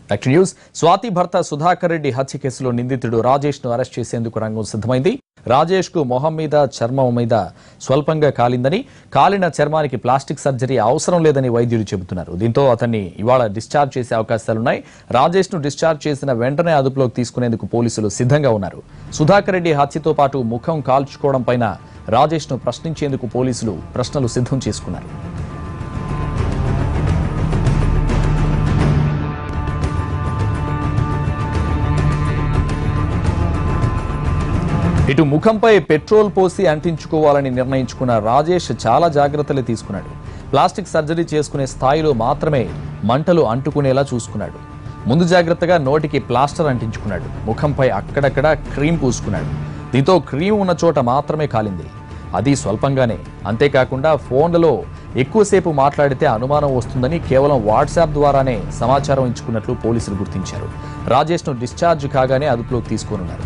Action news Swathi భర్త సుధాకర్ రెడ్డి హత్య కేసులో నిందితుడు రాజేష్ ను అరెస్ట్ చేసేందుకు రంగం సిద్ధమైంది రాజేష్ కు మొహం మీద చర్మం మీద స్వల్పంగా కాలిందని కాలిన చర్మానికి ప్లాస్టిక్ సర్జరీ అవసరం లేదని వైద్యులు చెబుతున్నారు దీంతో అతన్ని ఇవాళ డిశ్చార్జ్ చేసే అవకాశాలున్నాయి రాజేష్ ను డిశ్చార్జ్ చేసిన వెంటనే అదుపులోకి తీసుకునేందుకు పోలీసులు సిద్ధంగా ఉన్నారు సుధాకర్ రెడ్డి హత్యతో పాటు ముఖం కాల్చుకోవడం పైన రాజేష్ ను ప్రశ్నించేందుకు పోలీసులు ప్రశ్నలు సిద్ధం చేసుకున్నారు ఇటు ముఖంపై పెట్రోల్ పోసి అంటించుకోవాలని నిర్ణయించుకున్న రాజేష్ చాలా జాగ్రత్తలు తీసుకున్నాడు ప్లాస్టిక్ సర్జరీ చేసుకునే స్థాయిలో మాత్రమే మంటలు అంటుకునేలా చూసుకున్నాడు ముందు జాగ్రత్తగా నోటికి ప్లాస్టర్ అంటించుకున్నాడు ముఖంపై అక్కడక్కడ క్రీమ్ పూసుకున్నాడు దీంతో క్రీమ్ ఉన్న చోట మాత్రమే కాలింది అది స్వల్పంగానే అంతేకాకుండా ఫోన్లలో ఎక్కువసేపు మాట్లాడితే అనుమానం వస్తుందని కేవలం వాట్సాప్ ద్వారానే సమాచారం ఇచ్చుకున్నట్లు పోలీసులు గుర్తించారు రాజేష్ను డిశ్చార్జ్ కాగానే అదుపులోకి తీసుకోనున్నారు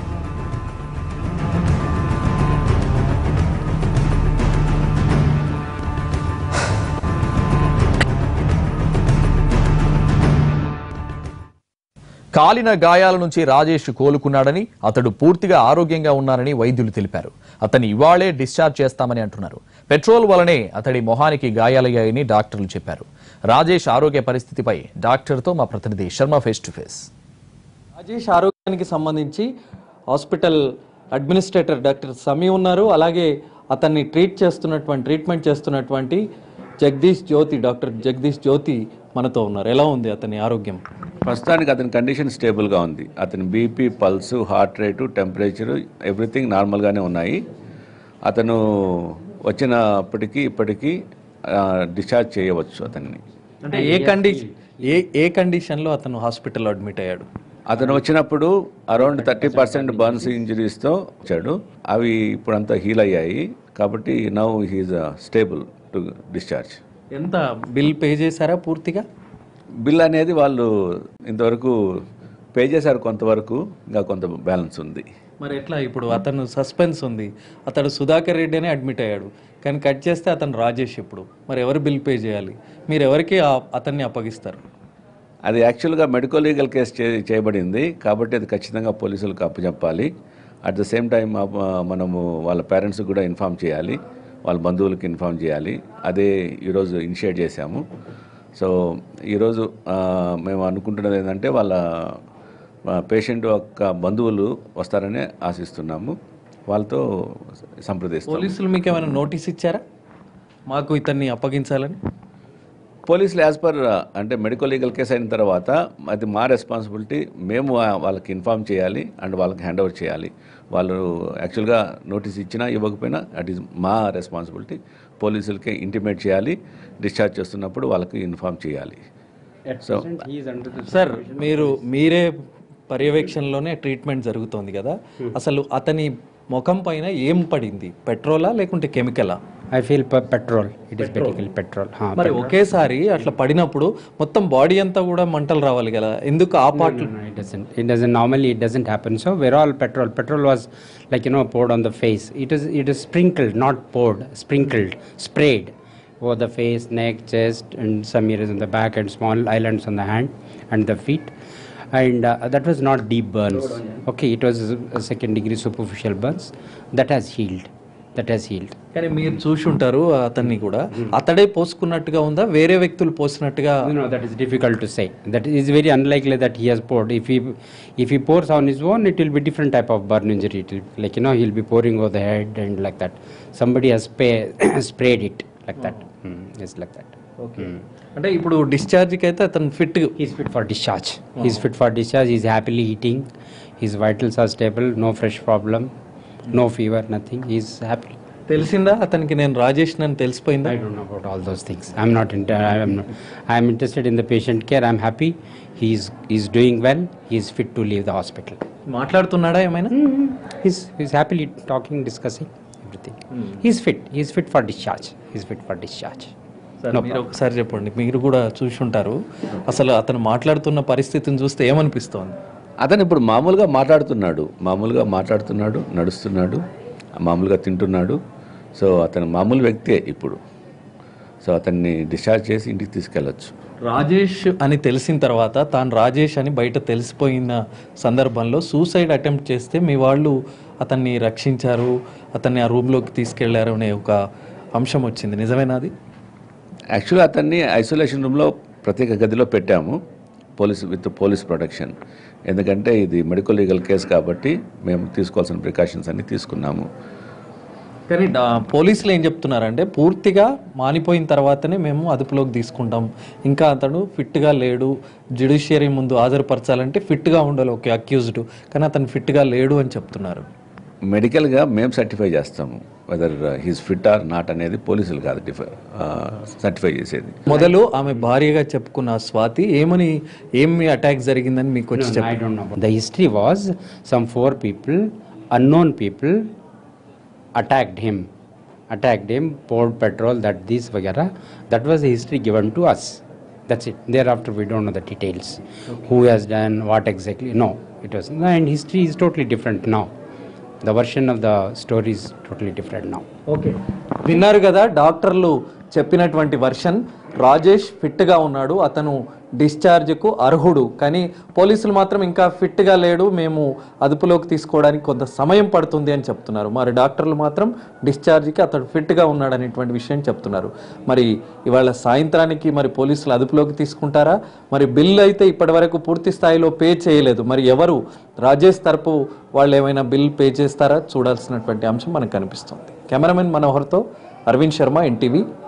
కాలిన గాయాల నుంచి రాజేష్ కోలుకున్నాడని అతడు పూర్తిగా ఆరోగ్యంగా ఉన్నారని వైద్యులు తెలిపారు అతన్ని ఇవాళే డిశ్చార్జ్ చేస్తామని అంటున్నారు పెట్రోల్ వలనే అతడి మొహానికి గాయాలయ్యాయని డాక్టర్లు చెప్పారు రాజేష్ ఆరోగ్య పరిస్థితిపై డాక్టర్తో మా ప్రతినిధి Sharma face to face Rajesh ఆరోగ్యానికి సంబంధించి హాస్పిటల్ అడ్మినిస్ట్రేటర్ డాక్టర్ సమీ ఉన్నారు అలాగే అతన్ని ట్రీట్ చేస్తున్నటువంటి ట్రీట్మెంట్ చేస్తున్నటువంటి జగదీష్ జ్యోతి డాక్టర్ జగదీష్ జ్యోతి మనతో ఉన్నారు ఎలా ఉంది అతని ఆరోగ్యం ప్రస్తుతానికి అతని కండిషన్ స్టేబుల్గా ఉంది అతని BP pulse heart rate temperature everything నార్మల్గానే ఉన్నాయి అతను వచ్చినప్పటికీ ఇప్పటికీ డిశ్చార్జ్ చేయవచ్చు అతన్ని అంటే ఏ కండిషన్ ఏ ఏ కండిషన్లో అతను హాస్పిటల్లో అడ్మిట్ అయ్యాడు అతను వచ్చినప్పుడు అరౌండ్ థర్టీ పర్సెంట్ బర్న్స్ ఇంజరీస్తో వచ్చాడు అవి ఇప్పుడంతా హీల్ అయ్యాయి కాబట్టి now he's stable to discharge ఎంత బిల్ పే చేశారా పూర్తిగా బిల్ అనేది వాళ్ళు ఇంతవరకు పే చేశారు కొంతవరకు ఇంకా కొంత బ్యాలెన్స్ ఉంది మరి ఎట్లా ఇప్పుడు అతను సస్పెన్స్ ఉంది అతడు సుధాకర్ రెడ్డి అని అడ్మిట్ అయ్యాడు కానీ కట్ చేస్తే అతను రాజేష్ ఇప్పుడు మరి ఎవరు బిల్ పే చేయాలి మీరు ఎవరికి ఆ- అతన్ని అప్పగిస్తారు అది యాక్చువల్గా మెడికల్ లీగల్ కేసు చే చేయబడింది కాబట్టి అది ఖచ్చితంగా పోలీసులకు అప్పచెప్పాలి అట్ ద సేమ్ టైం మనము వాళ్ళ పేరెంట్స్కి కూడా ఇన్ఫామ్ చేయాలి వాళ్ళ బంధువులకు ఇన్ఫామ్ చేయాలి అదే ఈరోజు ఇనిషియేట్ చేశాము సో ఈరోజు ఆ, మేము అనుకుంటున్నది ఏంటంటే వాళ్ళ పేషెంట్ యొక్క బంధువులు వస్తారని ఆశిస్తున్నాము వాళ్ళతో సంప్రదిస్తాము పోలీసులు మీకు ఏమైనా నోటీస్ ఇచ్చారా మాకు ఇతన్ని అప్పగించాలని పోలీసులు యాజ్ పర్ అంటే మెడికల్ లీగల్ కేసు అయిన తర్వాత అది మా రెస్పాన్సిబిలిటీ మేము ఆ- వాళ్ళకి ఇన్ఫామ్ చేయాలి అండ్ వాళ్ళకి హ్యాండ్ ఓవర్ చేయాలి వాళ్ళు యాక్చువల్గా నోటీస్ ఇచ్చినా ఇవ్వకపోయినా అట్ ఈస్ మా రెస్పాన్సిబిలిటీ పోలీసులకి ఇంటిమేట్ చేయాలి డిశ్చార్జ్ చేస్తున్నప్పుడు వాళ్ళకి ఇన్ఫామ్ చేయాలి సో సార్ మీరు మీరే పర్యవేక్షణలోనే ట్రీట్మెంట్ జరుగుతోంది కదా అసలు అతని ముఖం పైన ఏం పడింది పెట్రోలా లేకుంటే కెమికలా I feel per petrol. It is basically petrol. Huh, మరి ఒకేసారి అట్లా పడినప్పుడు మొత్తం బాడీ అంతా కూడా మంటలు రావాలి కదా ఎందుకు ఆ part No, no, it doesn't. It doesn't. Normally, it doesn't happen. So we're all petrol. Petrol was like you know poured on the face. It is. It is sprinkled, not poured. Sprinkled, sprayed over the face, neck, chest, and some areas on the back, and small islands on the hand and the feet. And uh, that was not deep burns. Okay, it was a second degree superficial burns. That has healed. That has healed. కానీ మీరు చూసి ఉంటారు అతన్ని కూడా అతడే పోసుకున్నట్టుగా ఉందా వేరే వ్యక్తులు పోసినట్టుగా No, no, that is difficult to say. That is very unlikely that he has poured. If he if he pours on his own, it will be different type of burn injury. It will, like you know, he'll be pouring over the head and like that. Somebody has spray, sprayed it like that. Mm, it's like that. Okay అంటే ఇప్పుడు డిశ్చార్జ్కి అయితే అతను fit He's fit for discharge. He's fit for discharge. He's happily eating. His vitals are stable. No fresh problem. No fever. Nothing. He's happy. తెలిసిందా అతనికి నేను రాజేష్ అని తెలిసిపోయిందా I don't know about all those things. I'm not. Inter- I'm not. I'm interested in the patient care. I'm happy. He's he's doing well. He's fit to leave the hospital. మాట్లాడుతున్నాడా ఏమైనా He's he's happily talking, discussing everything. He's fit. He's fit for discharge. He's fit for discharge. Sir మీరు ఒకసారి చెప్పండి మీరు కూడా చూసి ఉంటారు అసలు అతను మాట్లాడుతున్న పరిస్థితిని చూస్తే ఏమనిపిస్తోంది అతను ఇప్పుడు మామూలుగా మాట్లాడుతున్నాడు మామూలుగా మాట్లాడుతున్నాడు నడుస్తున్నాడు మామూలుగా తింటున్నాడు సో అతను మామూలు వ్యక్తే ఇప్పుడు సో అతన్ని డిశ్చార్జ్ చేసి ఇంటికి తీసుకెళ్ళచ్చు రాజేష్ అని తెలిసిన తర్వాత తాను రాజేష్ అని బయట తెలిసిపోయిన సందర్భంలో సూసైడ్ అటెంప్ట్ చేస్తే మీ వాళ్ళు అతన్ని రక్షించారు అతన్ని ఆ రూమ్లోకి తీసుకెళ్లారు అనే ఒక అంశం వచ్చింది నిజమేనా అది యాక్చువల్గా అతన్ని ఐసోలేషన్ రూమ్లో ప్రత్యేక గదిలో పెట్టాము పోలీస్ విత్ పోలీస్ ప్రొటెక్షన్ ఎందుకంటే ఇది మెడికల్ లీగల్ కేసు కాబట్టి మేము తీసుకోవాల్సిన ప్రికాషన్స్ అన్ని తీసుకున్నాము కానీ డా- పోలీసులు ఏం చెప్తున్నారంటే పూర్తిగా మానిపోయిన తర్వాతనే మేము అదుపులోకి తీసుకుంటాం ఇంకా అతడు ఫిట్గా లేడు జ్యుడిషియరీ ముందు హాజరుపరచాలంటే ఫిట్గా ఉండాలి ఓకే అక్యూజ్డ్ కానీ అతను ఫిట్గా లేడు అని చెప్తున్నారు మెడికల్గా మేము సర్టిఫై చేస్తాము whether he's fit or not అనేది పోలీసులు కాదు డిఫై సర్టిఫై చేసేది మొదలు ఆమె భార్యగా చెప్పుకున్న స్వాతి ఏమని ఏమి అటాక్ జరిగిందని మీకు వచ్చి No, I don't know. The history was some four people, unknown people, attacked him, attacked him, poured petrol, that this vagara. That was the history given to us. That's it. Thereafter, we don't know the details. Who has done what exactly? No, it was. And history is totally different now. The version of the story is totally different now. Okay విన్నారు కదా డాక్టర్లు చెప్పినటువంటి version Rajesh ఫిట్గా ఉన్నాడు అతను డిశ్చార్జ్కు అర్హుడు కానీ పోలీసులు మాత్రం ఇంకా ఫిట్గా లేడు మేము అదుపులోకి తీసుకోవడానికి కొంత సమయం పడుతుంది అని చెప్తున్నారు మరి డాక్టర్లు మాత్రం డిశ్చార్జ్కి అతడు ఫిట్గా ఉన్నాడు అనేటువంటి విషయం చెప్తున్నారు మరి ఇవాళ సాయంత్రానికి మరి పోలీసులు అదుపులోకి తీసుకుంటారా మరి బిల్ అయితే ఇప్పటివరకు పూర్తి స్థాయిలో పే చేయలేదు మరి ఎవరు రాజేష్ తరపు వాళ్ళు ఏమైనా బిల్ పే చేస్తారా చూడాల్సినటువంటి అంశం మనకు కనిపిస్తుంది కెమెరామెన్ మనోహర్తో అరవింద్ శర్మ ఎన్టీవీ